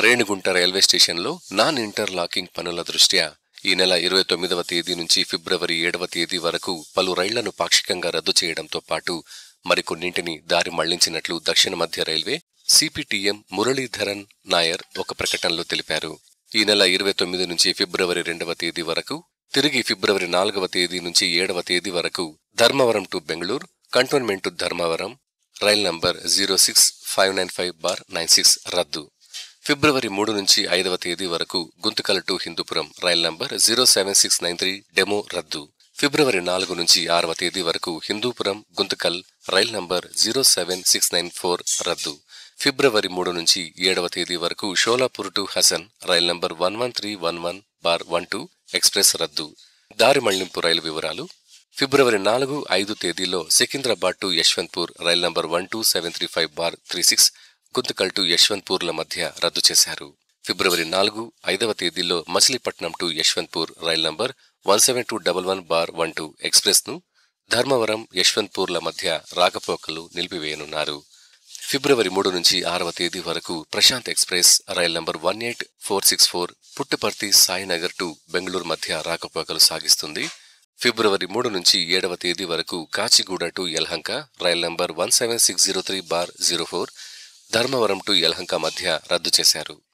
Renigunta railway స్టేషన్లో non interlocking పనుల దృష్ట్యా ఈ నెల ఇరవై తొమ్మిదవ తేదీ నుంచి ఫిబ్రవరి ఏడవ తేదీ వరకు పలు రైళ్లను పాక్షికంగా రద్దు చేయడంతో పాటు మరికొన్నింటిని దారి మళ్లించినట్లు దక్షిణ మధ్య రైల్వే సిపిటిఎం మురళీధరన్ నాయర్ ఒక ప్రకటనలో తెలిపారు ఈ నెల ఇరవై తొమ్మిది నుంచి ఫిబ్రవరి రెండవ తేదీ వరకు తిరిగి ఫిబ్రవరి నాలుగవ తేదీ నుంచి ఏడవ తేదీ వరకు Dharmavaram to Bengaluru cantonment to Dharmavaram rail number zero six five nine five bar nine six రద్దు ఫిబ్రవరి మూడు నుంచి ఐదవ తేదీ వరకు Guntakal to Hindupuram rail number zero seven six nine three demo రద్దు ఫిబ్రవరి నాలుగు నుంచి ఆరవ తేదీ వరకు Hindupuram Guntakal rail number zero seven six nine four రద్దు ఫిబ్రవరి మూడు నుంచి ఏడవ తేదీ వరకు Sholapur to Hassan rail number one one three one one bar one two express రద్దు దారి మళ్లింపు రైలు వివరాలు ఫిబ్రవరి నాలుగు ఐదు తేదీలో Secunderabad to Yesvantpur rail number one two seven three five bar three six Guntakal to యశ్వంత్పూర్ల మధ్య రద్దు చేశారు ఫిబ్రవరి నాలుగు ఐదవ తేదీలో Machilipatnam to Yesvantpur rail number one seven two double one bar one two express ను ధర్మవరం యశ్వంత్పూర్ల మధ్య రాకపోకలు నిలిపివేయనున్నారు ఫిబ్రవరి మూడు నుంచి ఆరవ తేదీ వరకు Prashant express rail number one eight four six four Puttaparthi Sainagar to Bengaluru మధ్య రాకపోకలు సాగిస్తుంది ఫిబ్రవరి మూడు నుంచి ఏడవ తేదీ వరకు Kacheguda to Yelahanka rail number one seven six zero three bar zero four Dharmavaram to Yelahanka మధ్య రద్దు చేశారు